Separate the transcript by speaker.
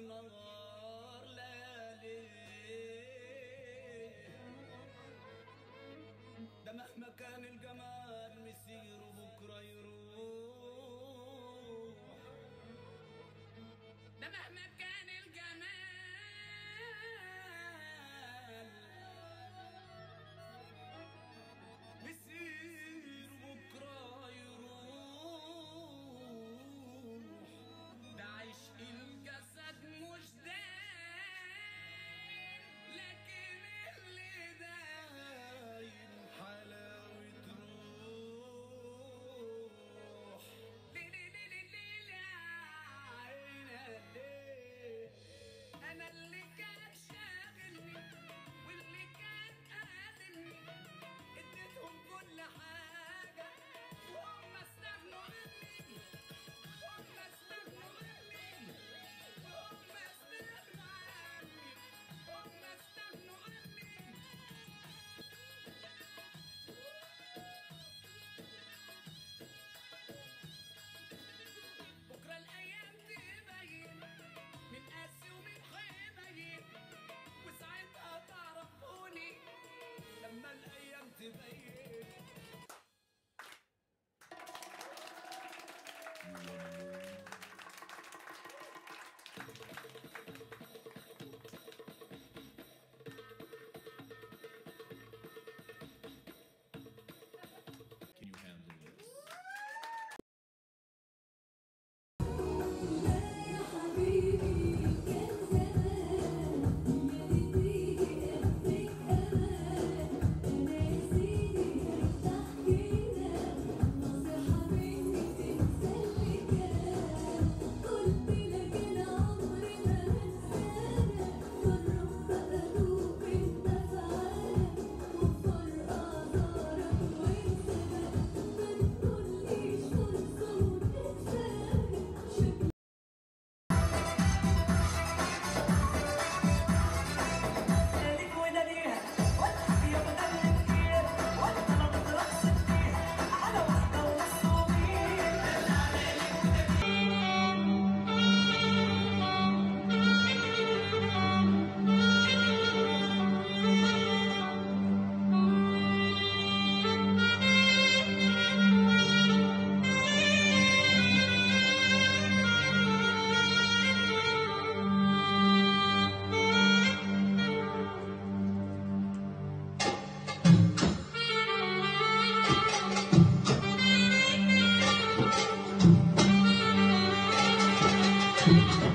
Speaker 1: نهار ليالي ده مهما كان الجمال مسير بكره يروح ده مهما كان الجمال مسير بكره يروح ده عشق الجسد مش دايم لكن اللي دايم حلاوة روح لي لي لي لي لي لي عينا ليه انا اللي كان شاغلني واللي كان قادمني اديتهم كل حاجة وهم استغنوا عني هم استغنوا عني هم استغنوا عني هم استغنوا عني بكرة الأيام تبين من قاسي ومن حبين وساعتها تعرفوني لما الأيام تبين
Speaker 2: Can you handle this?
Speaker 3: حبيبي كان زمان يا ريتني قلبك امان انا يا سيدي تحكينا نصيحة مني تنسى اللي كان قلت لك انا عمري ما هنسانا جرب بقى دوب انت في عالم وفرق اعذارك وانسى بقى ما تقوليش فرصة ونتفاهم شكلك
Speaker 4: ليك وده ليها واضحك يا مدلل كتير وانت لو بترقص فيها على واحدة ونص ومين
Speaker 3: Thank